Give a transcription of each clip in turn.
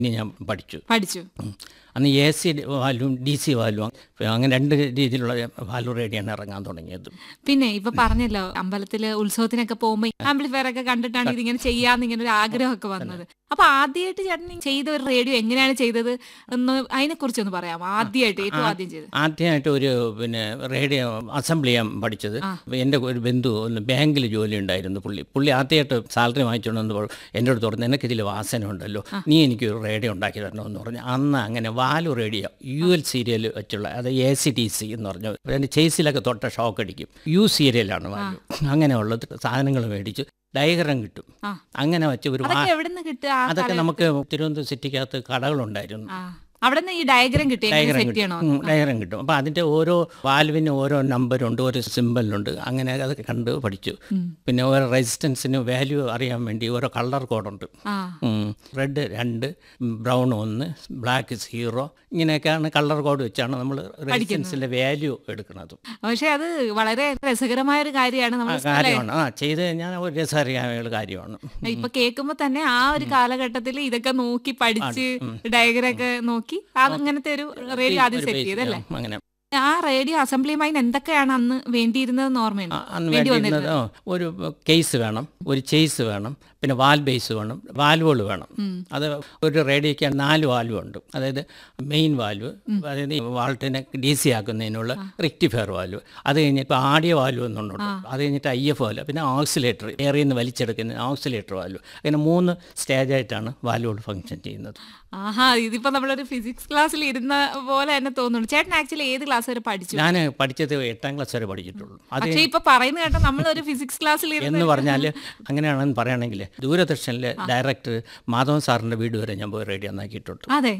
ഇനി ഞാൻ പഠിച്ചു പഠിച്ചു ഉം. അന്ന് എ സി വാൽവും ഡി സി വാൽവും അങ്ങനെ രണ്ട് രീതിയിലുള്ള വാൽവ് റേഡിയാണ് ഇറങ്ങാൻ തുടങ്ങിയത് പിന്നെ ഇപ്പൊ പറഞ്ഞല്ലോ അമ്പലത്തില് ഉത്സവത്തിനൊക്കെ പോകുമ്പോ ആംപ്ലിഫയർ ഒക്കെ കണ്ടിട്ടാണ് ഇതിങ്ങനെ ചെയ്യാന്ന് ഇങ്ങനെ ഒരു ആഗ്രഹമൊക്കെ വന്നത് അപ്പൊ ആദ്യമായിട്ട് ചേട്ടൻ ഈ ചെയ്ത ഒരു റേഡിയോ എങ്ങനെയാണ് ചെയ്തത് എന്ന് അതിനെ കുറിച്ചൊന്ന് പറയാമോ ആദ്യമായിട്ട് ഏറ്റവും ആദ്യം ചെയ്തത് ആദ്യമായിട്ട് ഒരു പിന്നെ റേഡിയോ അസംബ്ലി ചെയ്യാൻ പഠിച്ചത് എൻ്റെ ഒരു ബന്ധു ഒന്ന് ബാങ്കിൽ ജോലി ഉണ്ടായിരുന്നു പുള്ളി പുള്ളി ആദ്യമായിട്ട് സാലറി വാങ്ങിച്ചുകൊണ്ട് വന്നപ്പോൾ എൻ്റെ അടുത്ത് പറഞ്ഞു നിനക്ക് ഇതിൽ വാസന ഉണ്ടല്ലോ നീ എനിക്ക് ഒരു റേഡിയോ ഉണ്ടാക്കി തരണമെന്ന് പറഞ്ഞു അന്ന് അങ്ങനെ valve radio U L serial വെച്ചുള്ള അത് എ സി ടി സി എന്ന് പറഞ്ഞു അതിൻ്റെ ചേസിലൊക്കെ തൊട്ട ഷോക്ക് അടിക്കും യു സീരിയലാണ് വാലു അങ്ങനെയുള്ള സാധനങ്ങൾ മേടിച്ച് ഡയഗ്രം കിട്ടും ആ. അങ്ങനെ വെച്ച് ഒരു വാ അതൊക്കെ എവിടെ നിന്ന് കിട്ടുക ആ അതൊക്കെ കാലഘട്ടത്തിൽ? നമുക്ക് തിരുവനന്തപുരം സിറ്റിക്കകത്ത് കടകളുണ്ടായിരുന്നു ആ അവിടെ നിന്ന് ഈ ഡയഗ്രം കിട്ടി എങ്ങനെ ഡയഗ്രം സെറ്റ് ചെയ്യണോ കിട്ടും ഉം, ഡയഗ്രം കിട്ടും അപ്പോൾ അതിൻ്റെ ഓരോ വാൽവിന് ഓരോ നമ്പറുണ്ട് ഓരോ സിമ്പലുണ്ട് അങ്ങനെ അത് കണ്ട് പഠിച്ചു പിന്നെ ഓരോ റെസിസ്റ്റൻസിന് വാല്യൂ അറിയാൻ വേണ്ടി ഓരോ കളർ കോഡുണ്ട് ആ റെഡ് രണ്ട് ബ്രൗൺ ഒന്ന് ബ്ലാക്ക് സീറോ ഇങ്ങനെയൊക്കെയാണ് കളർ കോഡ് വെച്ചാണ് നമ്മൾ റെസിസ്റ്റൻസിൻ്റെ വാല്യൂ എടുക്കുന്നത് പക്ഷെ അത് വളരെ രസകരമായ ഒരു കാര്യമാണ് ആ നമ്മൾ കാര്യമാണ് ആ ചെയ്ത് കഴിഞ്ഞാൽ ഒരു രസകരമായ കാര്യമാണ് ഇപ്പൊ കേൾക്കുമ്പോ തന്നെ ആ ഒരു കാലഘട്ടത്തിൽ ഇതൊക്കെ നോക്കി പഠിച്ച് ഡയഗ്രം ഒക്കെ നോക്കി അത് അങ്ങനത്തെ ഒരു റേഡിയോ ആദ്യം ഒരു സെറ്റ് basic, ചെയ്തല്ലേ ആ, അങ്ങനെ ആ റേഡിയോ അസംബ്ലിയുമായി എന്തൊക്കെയാണ് അന്ന് വേണ്ടിയിരുന്നത് ഓർമ്മയുണ്ട് ആ, അന്ന് വേണ്ടിയിരുന്നത് ആ, ഒരു കേസ് വേണം ഒരു ചേസ് വേണം പിന്നെ വാൽ ബേസ് വേണം വാൽവുകൾ വേണം അത് ഒരു റേഡിയോയ്ക്ക് നാല് വാൽവ് ഉണ്ട് അതായത് മെയിൻ വാൽവ് അതായത് ഈ വാൾട്ടിനെ ഡി സി ആക്കുന്നതിനുള്ള റെക്ടിഫയർ വാൽവ് അത് കഴിഞ്ഞിട്ട് ആഡിയോ വാൽവ് എന്നുണ്ട് അത് കഴിഞ്ഞിട്ട് ഐ എഫ് വാൽവ് പിന്നെ ഓക്സിലേറ്റർ ഏറിയിൽ നിന്ന് വലിച്ചെടുക്കുന്ന ഓക്സിലേറ്റർ വാൽവ് അങ്ങനെ മൂന്ന് സ്റ്റേജായിട്ടാണ് വാൽവുകൾ ഫങ്ഷൻ ചെയ്യുന്നത് ആഹാ ഇതിപ്പോ നമ്മളൊരു ഫിസിക്സ് ക്ലാസ്സിൽ ഇരുന്ന പോലെ തന്നെ തോന്നുന്നു ചേട്ടൻ ആക്ച്വലി ഏത് ക്ലാസ് വരെ പഠിച്ചു ഞാൻ പഠിച്ചത് എട്ടാം ക്ലാസ് വരെ പഠിച്ചിട്ടുള്ളൂ അത് പക്ഷെ ഇപ്പൊ പറയുന്ന കേട്ടോ നമ്മളൊരു ഫിസിക്സ് ക്ലാസ്സിൽ ഇരുന്ന് എന്ന് പറഞ്ഞാൽ അങ്ങനെയാണെന്ന് പറയുകയാണെങ്കിൽ ദൂരദർശനിലെ ഡയറക്ടർ മാധവൻ സാറിൻ്റെ വീട് വരെ ഞാൻ പോയി റേഡിയോ നന്നാക്കിയിട്ടുണ്ട് അതെ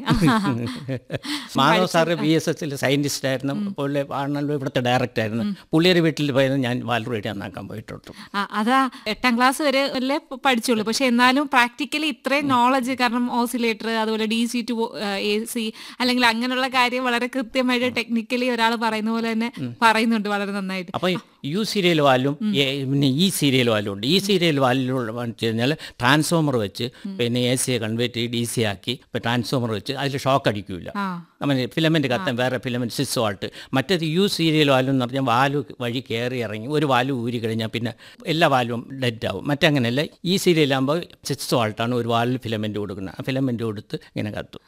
മാധവ സാറ് ബി എസ് എസിൽ സയൻറ്റിസ്റ്റ് ആയിരുന്നു പുള്ളി ആണല്ലോ ഇവിടുത്തെ ഡയറക്ടർ ആയിരുന്നു പുള്ളിയുടെ വീട്ടിൽ പോയത് ഞാൻ വാൽ റേഡിയോ നന്നാക്കാൻ പോയിട്ടുണ്ട് ആ, അതാ എട്ടാം ക്ലാസ് വരെ അല്ലേ പ- പഠിച്ചുള്ളൂ പക്ഷെ എന്നാലും പ്രാക്ടിക്കലി ഇത്രയും നോളജ് കാരണം ഓസിലേറ്റർ അതുപോലെ D C to A C അല്ലെങ്കിൽ അങ്ങനെയുള്ള കാര്യം വളരെ കൃത്യമായിട്ട് ടെക്നിക്കലി ഒരാൾ പറയുന്ന പോലെ തന്നെ പറയുന്നുണ്ട് വളരെ നന്നായിട്ട് അപ്പോൾ യു സീരിയൽ വാലും പിന്നെ ഈ സീരിയൽ വാലും ഉണ്ട് ഈ സീരിയൽ വാലിലുള്ള വെച്ച് കഴിഞ്ഞാൽ ട്രാൻസ്ഫോമർ വെച്ച് പിന്നെ എ സിയെ കൺവേർട്ട് ചെയ്ത് ഡി സി ആക്കി ഇപ്പോൾ ട്രാൻസ്ഫോമർ വെച്ച് അതിൽ ഷോക്ക് അടിക്കില്ല ആ അങ്ങനെ ഫിലമെൻ്റ് കത്താൻ വേറെ ഫിലമെൻറ്റ് സിസ് വാൾട്ട് മറ്റേത് യു സീരിയൽ വാൽവ് എന്ന് പറഞ്ഞാൽ വാലു വഴി കയറി ഇറങ്ങി ഒരു വാലു ഊരി കഴിഞ്ഞാൽ പിന്നെ എല്ലാ വാൽവും ഡെഡ് ആവും മറ്റങ്ങനെയല്ല ഈ സീരിയലാകുമ്പോൾ സിക്സ് വാൾട്ടാണ് ഒരു വാലിൽ ഫിലമെൻ്റ് കൊടുക്കുന്നത് ആ ഫിലമെൻ്റ് കൊടുത്ത് ഇങ്ങനെ കത്തും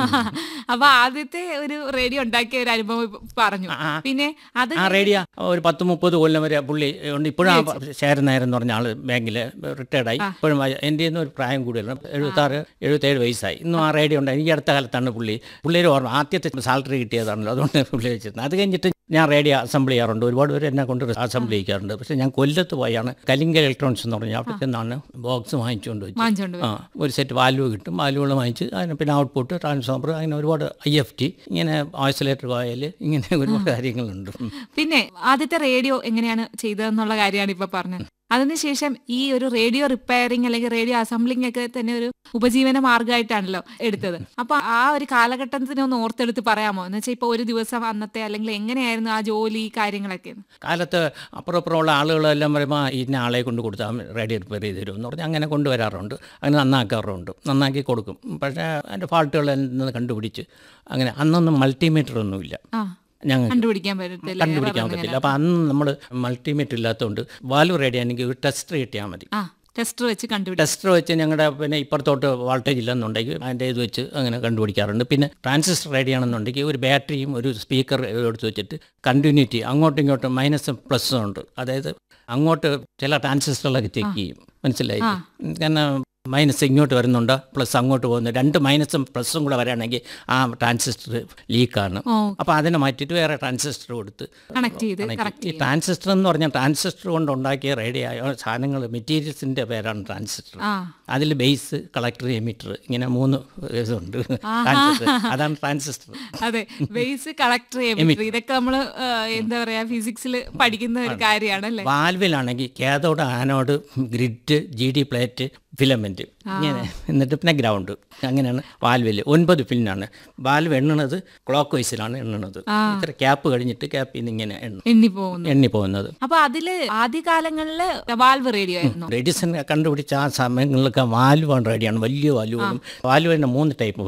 അപ്പൊ ആദ്യത്തെ ഒരു റേഡിയോ ഉണ്ടാക്കിയ ഒരു അനുഭവം ഇപ്പൊ പറഞ്ഞു പിന്നെ അത് ആ റേഡിയോ ഒരു പത്ത് മുപ്പത് കൊല്ലം വരെ പുള്ളി ഉണ്ട് ഇപ്പോഴും ആ ശേരൻ നായർ എന്ന് പറഞ്ഞ ആൾ ബാങ്കിൽ റിട്ടയർഡായി ഇപ്പോഴും എൻ്റെ നിന്ന് ഒരു പ്രായം കൂടുതലാണ് എഴുപത്താറ് എഴുപത്തേഴ് വയസ്സായി ഇന്നും ആ റേഡിയോ ഉണ്ട് എനിക്ക് അടുത്ത കാലത്താണ് പുള്ളി പുള്ളിയുടെ ഓർമ്മ ആദ്യത്തെ സാലറി കിട്ടിയതാണല്ലോ അതുകൊണ്ട് പുള്ളി വെച്ചിരുന്നത് അത് കഴിഞ്ഞിട്ട് ഞാൻ റേഡിയോ അസംബ്ലി ചെയ്യാറുണ്ട് ഒരുപാട് പേര് എന്നെ കൊണ്ട് അസംബ്ലി ചെയ്യാറുണ്ട് പക്ഷേ ഞാൻ കൊല്ലത്ത് പോയാണ് കലിംഗ ഇലക്ട്രോണിക്സ് എന്ന് പറഞ്ഞാൽ അവിടെ ചെന്നാണ് ബോക്സ് വാങ്ങിച്ചുകൊണ്ട് വെച്ചത് വാങ്ങിച്ചോണ്ട് ആ ഒരു സെറ്റ് വാൽവ് കിട്ടും വാൽവുകൾ വാങ്ങിച്ച് അതിന് പിന്നെ ഔട്ട്പുട്ട് ട്രാൻസ്ഫോമർ അങ്ങനെ ഒരുപാട് ഐ എഫ് ടി ഇങ്ങനെ ഓയിസൊലേറ്റർ കോയൽ ഇങ്ങനെ ഒരുപാട് കാര്യങ്ങളുണ്ട് ഉം. പിന്നെ ആദ്യത്തെ റേഡിയോ എങ്ങനെയാണ് ചെയ്തതെന്നുള്ള കാര്യമാണ് ഇപ്പൊ പറഞ്ഞത് അതിനുശേഷം ഈ ഒരു റേഡിയോ റിപ്പയറിംഗ് അല്ലെങ്കിൽ റേഡിയോ അസംബ്ലിംഗ് ഒക്കെ തന്നെ ഒരു ഉപജീവന മാർഗമായിട്ടാണല്ലോ എടുത്തത് അപ്പൊ ആ ഒരു കാലഘട്ടത്തിന് ഒന്ന് ഓർത്തെടുത്ത് പറയാമോ എന്ന് വെച്ചാൽ ഇപ്പൊ ഒരു ദിവസം അന്നത്തെ അല്ലെങ്കിൽ എങ്ങനെയായിരുന്നു ആ ജോലി കാര്യങ്ങളൊക്കെ കാലത്ത് അപ്പുറം അപ്പുറമുള്ള ആളുകളെല്ലാം പറയുമ്പോൾ ഇന്ന ആളെ കൊണ്ട് കൊടുത്താൽ റെഡി റിപ്പയർ ചെയ്ത് തരും എന്ന് പറഞ്ഞാൽ അങ്ങനെ കൊണ്ടുവരാറുണ്ട് അങ്ങനെ നന്നാക്കാറുണ്ട് നന്നാക്കി കൊടുക്കും പക്ഷേ അതിൻ്റെ ഫാൾട്ടുകൾ എന്ന് കണ്ടുപിടിച്ച് അങ്ങനെ അന്നൊന്നും മൾട്ടിമീറ്റർ ഒന്നുമില്ല ആ ഞങ്ങൾക്ക് കണ്ടുപിടിക്കാൻ പറ്റത്തില്ല കണ്ടുപിടിക്കാൻ പറ്റില്ല അപ്പോൾ അന്ന് നമ്മൾ മൾട്ടിമീറ്റർ ഇല്ലാത്തതുകൊണ്ട് വാൽവ് റെഡി ആണെങ്കിൽ ഒരു ടെസ്റ്റർ കിട്ടിയാൽ മതി ആ ടെസ്റ്റർ വെച്ച് കണ്ടുപിടിക്കും ടെസ്റ്റർ വെച്ച് ഞങ്ങളുടെ പിന്നെ ഇപ്പുറത്തോട്ട് വോൾട്ടേജ് ഇല്ലെന്നുണ്ടെങ്കിൽ അതിൻ്റെ ഇത് വെച്ച് അങ്ങനെ കണ്ടുപിടിക്കാറുണ്ട് പിന്നെ ട്രാൻസിസ്റ്റർ റെഡി ആണെന്നുണ്ടെങ്കിൽ ഒരു ബാറ്ററിയും ഒരു സ്പീക്കർ എടുത്ത് വെച്ചിട്ട് കണ്ടിന്യൂറ്റി അങ്ങോട്ടും ഇങ്ങോട്ടും മൈനസും പ്ലസ്സും ഉണ്ട് അതായത് അങ്ങോട്ട് ചില ട്രാൻസിസ്റ്ററുകളൊക്കെ ചെക്ക് ചെയ്യും മനസ്സിലായി കാരണം മൈനസ് ഇങ്ങോട്ട് വരുന്നുണ്ട് പ്ലസ് അങ്ങോട്ട് പോകുന്നു രണ്ട് മൈനസും പ്ലസ്സും കൂടെ വരാണെങ്കിൽ ആ ട്രാൻസിസ്റ്റർ ലീക്കാണ് ഓ അപ്പോൾ അതിനെ മാറ്റിയിട്ട് വേറെ ട്രാൻസിസ്റ്റർ കൊടുത്ത് കണക്ട് ചെയ്ത് connect കറക്റ്റ് ചെയ്യും. ഈ ട്രാൻസിസ്റ്റർ എന്ന് പറഞ്ഞാൽ ട്രാൻസിസ്റ്റർ കൊണ്ട് ഉണ്ടാക്കിയ റേഡിയോ സാധനങ്ങൾ മെറ്റീരിയൽസിൻ്റെ പേരാണ് ട്രാൻസിസ്റ്റർ ആ അതിൽ ബേസ് കളക്ടർ എമിറ്റർ ഇങ്ങനെ മൂന്ന് ഇതുണ്ട് ട്രാൻസിസ്റ്റർ അതാണ് ട്രാൻസിസ്റ്റർ അതെ ബേസ് കളക്ടർ ഇതൊക്കെ നമ്മൾ എന്താ പറയാ ഫിസിക്സിൽ പഠിക്കുന്ന ഒരു കാര്യമാണ് അല്ലേ വാൽവിലാണെങ്കിൽ cathode anode grid G D plate filament ഇങ്ങനെ എന്നിട്ട് പിന്നെ ഗ്രൗണ്ട് അങ്ങനെയാണ് വാൽവിൽ ഒൻപത് പിന്നാണ് വാൽവ് എണ്ണണത് ക്ലോക്ക് വൈസിലാണ് എണ്ണണത് ഇത്ര ക്യാപ്പ് കഴിഞ്ഞിട്ട് ക്യാപ്പിൽ നിന്ന് ഇങ്ങനെ എണ്ണ എണ്ണി പോകുന്നു എണ്ണി പോകുന്നത് അപ്പൊ അതില് ആദ്യകാലങ്ങളില് വാൽവ് റേഡിയോ ആയിരുന്നു റേഡിയസൺ കണ്ടുപിടിച്ച ആ സമയങ്ങളിലൊക്കെ വാൽവാണ് റേഡിയാണ് വലിയ വാൽവുകളും വാൽവ് തന്നെ മൂന്ന് ടൈപ്പ്